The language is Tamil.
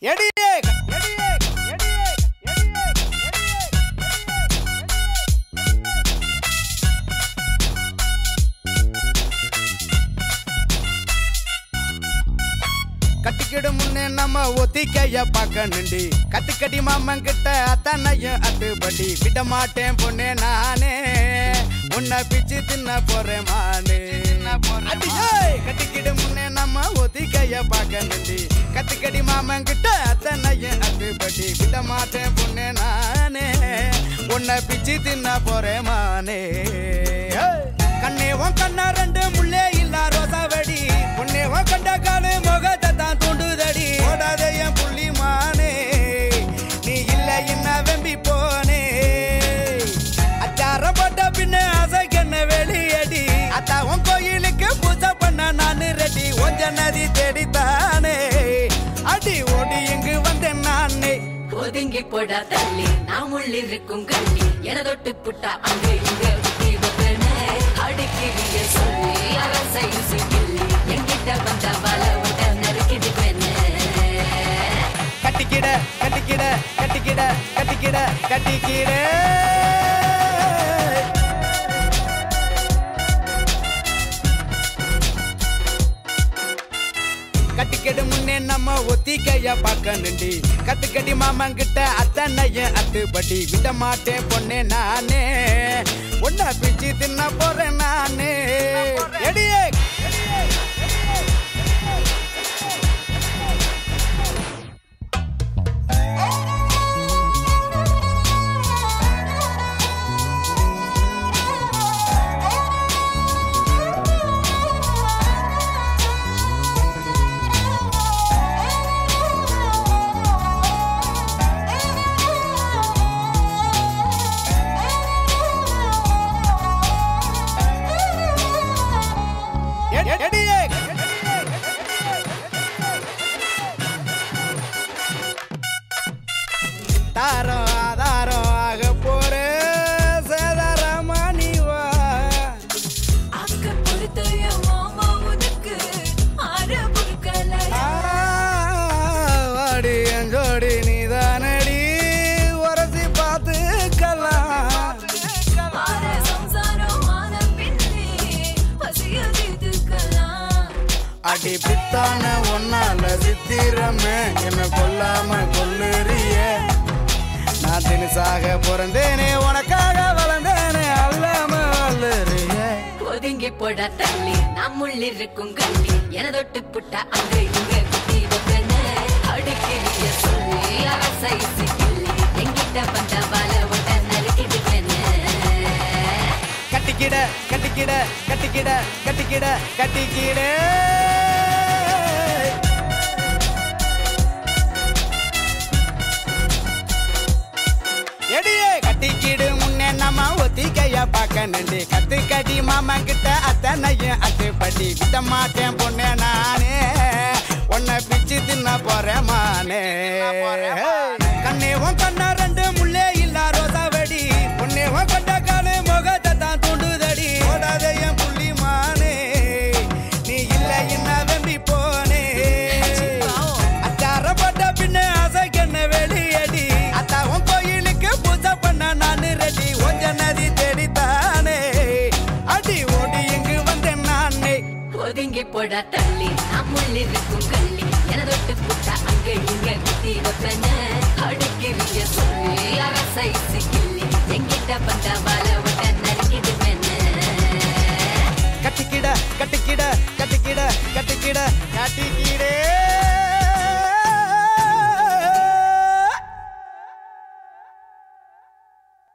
எடியே எடியே எடியே கட்டிக்கிடு முன்னே நம்ம ஒத்திக்கைய பார்க்கணுண்டி கத்துக்கடி மாமன் கிட்ட அத்தனையும் அத்துப்படி விட மாட்டேன் பொண்ணே நானே உன்னை பிச்சு தின்ன போறேன் மானே அடியே, கட்டிக்கிடு முன்னே நம்ம ஒத்திக்கைய பார்க்கணுண்டி கத்துக்கடி மாமன் கிட்ட அத்தனையும் அத்துப்படி விட மாட்டேன் பொண்ணே நானே உன்னை பிச்சு தின்ன போறேன் மானே ஏய். கண்ணே உன் கண்ணா ரெண்டு முள்ளே இல்லா ரோசாவடி உன்னே உன் கண்ட காலு முகத்தை தான் தூண்டுதடி ஓடாத என் புள்ளி மானே நீ இல்ல என்ன வெம்பி போனே அச்சாரம் போட்ட பின்ன அசைக்கண்ண வெளியடி அத்தா உன் கோயிலுக்கு பூஜை பண்ண நானு ரெடி ஒஞ்ச நதி தேடித்தானே அடி ஓடி இங்கு வந்தேன் நானே ஒதுங்கி போடா தள்ளி நாம் உள்ளிருக்கும் கள்ளி என தொட்டு புட்டா அங்க இங்க ஊத்தி வைப்பேனே. அடிக்கிறிய சொல்லி அரசை கிள்ளி என்கிட்ட வந்த வல விட்ட நறுக்கிட்டு பெண்ணே கட்டிக்கிட கட்டிக்கிட கட்டிக்கிட கட்டிக்கிட கட்டிக்கிட கட்டிக்கடு முன்னே நம்ம ஒத்திக்கைய பார்க்கணுண்டி கத்துக்கடி மாமன் கிட்ட அத்தனைய அத்துப்படி விட மாட்டேன் பொண்ணே நானே உன்னை பிச்சு தின்ன போறேன் நானே எடியே எடி- எடியே தாரம் ஆதாரம் ஆக போற சேதாரமானி வா அக்க பொறுத்த என் மாமா உனக்கு ஆற பொறுக்கலையா வாடி என் ஜோடி நீதானடி உரசி பார்த்துக்கலாம் ஆற சம்சாரம் ஆன பின்னே பசிய தீர்த்துக்கலாம் அடி பித்தான ஒன்னால சித்திரமே என்ன கொல்லாம கொல்லுறியே நான் தினசாக பிறந்தேனே உனக்காக வளர்ந்தேனே அல்லாம வல்லுறியே ஒதுங்கி போடா தள்ளி நாம் உள்ளிருக்கும் கள்ளி என தொட்டு புட்டா அங்க இங்க குத்தி வைப்பேனே. அடிக்கிறிய சொல்லி அரசை கிள்ளி என்கிட்ட வந்த வல விட்ட நறுக்கிட்டு பெண்ணே கட்டிக்கிட கட்டிக்கிட கட்டிக்கிட கட்டிக்கிட கட்டிக்கிட எடியே கட்டிக்கிடு முன்னே நம்ம ஒத்திக்கைய பார்க்கணுண்டி கத்துக்கடி மாமா கிட்ட அத்தனையும் அத்துப்படி விட மாட்டேன் பொண்ணே நானே உன்னை பிச்சு தின்ன போறேன் மானே கண்ணே உன் கண்ணா ரெண்டு முள்ளே இல்லா ரோசாவடி உன்னே உன் கொண்ட காலு முகத்தை தான் தூண்டுதடி ஓடாத என் புள்ளி மானே நீ இல்ல என்ன வெம்பி போனே அச்சார போட்ட பின்ன அசைக்கண்ண வெளியடி அத்தா உன் கோயிலுக்கு பூஜை பண்ண நானு ரெடி ஒஞ்ச நதி தேடித்தானே அடி ஓடி இங்கு வந்தேன் நானே ஒதுங்கி போடா தள்ளி நாம் உள்ளிருக்கும் கள்ளி என தொட்டு புட்டா அங்க இங்க குத்தி வைப்பேனே. அடிக்கிறிய சொல்லி அரசை கிள்ளி என்கிட்ட வந்த வல